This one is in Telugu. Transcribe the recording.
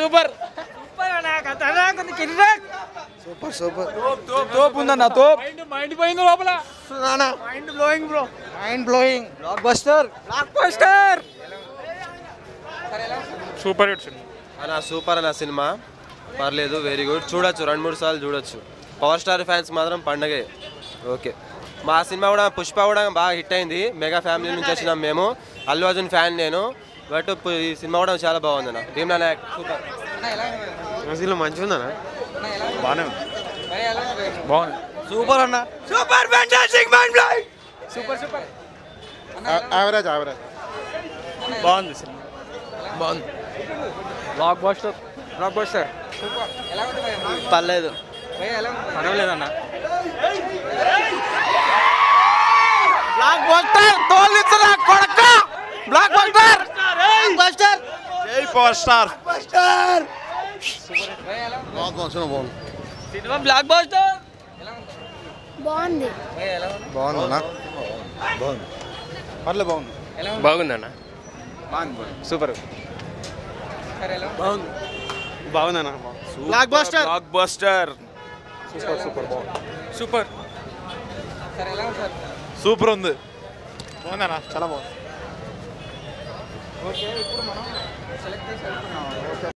సూపర్ సూపర్ సూపర్ తోపు ఉందన్న తోపు మైండ్ పోయింది లోపల mind blowing bro mind blowing blockbuster blockbuster super hit సినిమా అన్న సూపర్ అన్న సినిమా పర్లేదు వెరీ గుడ్ చూడొచ్చు రెండు మూడు సార్లు చూడొచ్చు పవర్ స్టార్ ఫ్యాన్స్ మాత్రం పండగే ఓకే మా సినిమా కూడా పుష్ప కూడా బాగా హిట్ అయింది మెగా ఫ్యామిలీ నుంచి వచ్చినాం మేము అల్లు అర్జున్ ఫ్యాన్ నేను బట్ పు- ఈ సినిమా కూడా చాలా బాగుంది అన్న భీమ్లా నాయక్ సూపర్ సినిమా మంచిగా ఉందన్న బాగానే ఉంది బాగుంది సూపర్ అన్న super fantastic mind blowing super super average average బాగుంది సినిమా బాగుంది బ్లాక్ బస్టర్ బ్లాక్ బస్టర్ పర్లేదు పర్వాలేదన్న బ్లాక్ బస్టర్ తోలిస్తున్నా కొడక బ్లాక్ బస్టర్ బస్టర్ జై పవర్ స్టార్ సినిమా బ్లాక్ బస్టర్ బాగుంది బాగుందన్నా బాగుంది పర్లేదు బాగుంది బాగుందన్న సూపర్ బాగుంది బాగుందన్న blockbuster blockbuster super super బాగుంది సూపర్ సూపర్ ఉంది బాగుందన్న చాలా బాగుంది